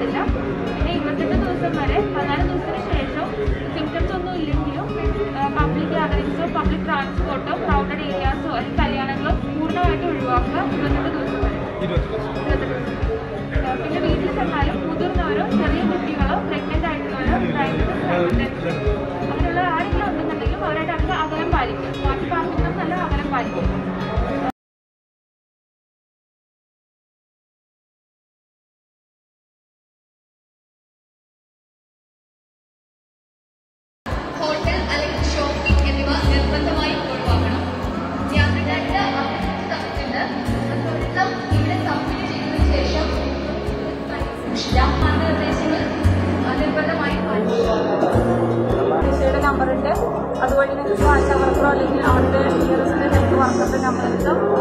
പാടില്ല പിന്നെ ഇരുപത്തെട്ട് ദിവസം വരെ പതിനാല് ദിവസത്തിന് ശേഷം സിംറ്റംസ് ഒന്നും ഇല്ലെങ്കിലും പബ്ലിക് ഗ്യാതറിങ്സോ പബ്ലിക് ട്രാൻസ്പോർട്ടോ ക്രൗഡഡ് ഏരിയാസോ അല്ലെങ്കിൽ കല്യാണങ്ങളോ പൂർണ്ണമായിട്ട് ഒഴിവാക്കുക ഇരുപത്തെട്ട് ദിവസം വരെ ഇരുപത്തെട്ട് ദിവസം ഏഹ് പിന്നെ വീട്ടിൽ ചെന്നാലും മുതിർന്നവരോ ചെറിയ കുട്ടികളോ പ്രഗ്നന്റ് ആയിട്ടുള്ളവരോ ഡയബറ്റീസ് അങ്ങനെയുള്ള ആരെങ്കിലും ഉണ്ടെന്നുണ്ടെങ്കിലും അവരായിട്ട് അധികം അകലം പാലിക്കും ബാക്കി പാർട്ടികളും നല്ല അകലം പാലിക്കും ഹോട്ടൽ അല്ലെങ്കിൽ ഷോപ്പിംഗ് എന്നിവ നിർബന്ധമായും ഒഴിവാക്കണം യാത്രക്കാരുടെ അവസ്ഥിത് തൊഴിലം ഇവിടെ സബ്മിറ്റ് ചെയ്തതിനു ശേഷം സൂക്ഷിക്കാം മാർഗനിർദ്ദേശങ്ങൾ നിർബന്ധമായും പാലിക്കുക ദിശയുടെ നമ്പറുണ്ട് അതുവഴി നിങ്ങൾക്ക് ആശാ വർക്കറോ അല്ലെങ്കിൽ അവരുടെ നിയറസ്റ്റ് ഹെൽത്ത് വർക്കറുടെ നമ്പർ എടുക്കാം